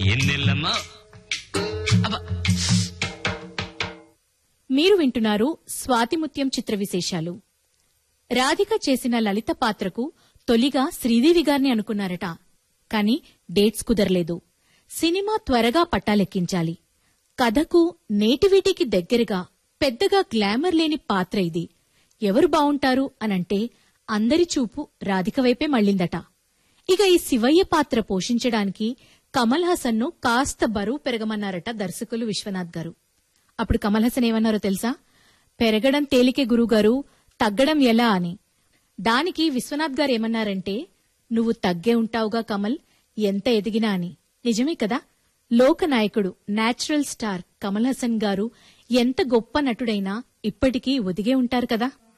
ఎన్నెల్లమ్మా అబ్బా మీరు వింటున్నారు స్వాతిముత్యం చిత్ర విశేషాలు రాధిక చేసిన లలిత పాత్రకు తొలిగా శ్రీదేవి గారిని అనుకున్నారట కాని డేట్స్ కుదరలేదు సినిమా త్వరగా పట్టాలెక్కించాలి కథకు నేటివిటికి దగ్గరగా పెద్దగా గ్లామర్ లేని పాత్ర ఇది ఎవరు బావుంటారు అనంటే అందరి చూపు రాధిక వైపే మళ్ళిందట ఇక ఈ శివయ్య పాత్ర పోషించడానికి కమల్ హాసన్ను కాస్త బరువు పెరగమన్నారట దర్శకులు విశ్వనాథ్ గారు అప్పుడు కమల్ హాసన్ ఏమన్నారో తెలుసా పెరగడం తేలికే గురుగారు తగ్గడం ఎలా అని దానికి విశ్వనాథ్ గారు ఏమన్నారంటే నువ్వు తగ్గే ఉంటావుగా కమల్ ఎంత ఎదిగినా అని నిజమే కదా లోకనాయకుడు నేచురల్ స్టార్ కమల్ హాసన్ గారు ఎంత గొప్ప నటుడైనా ఇప్పటికీ ఒదిగే ఉంటారు కదా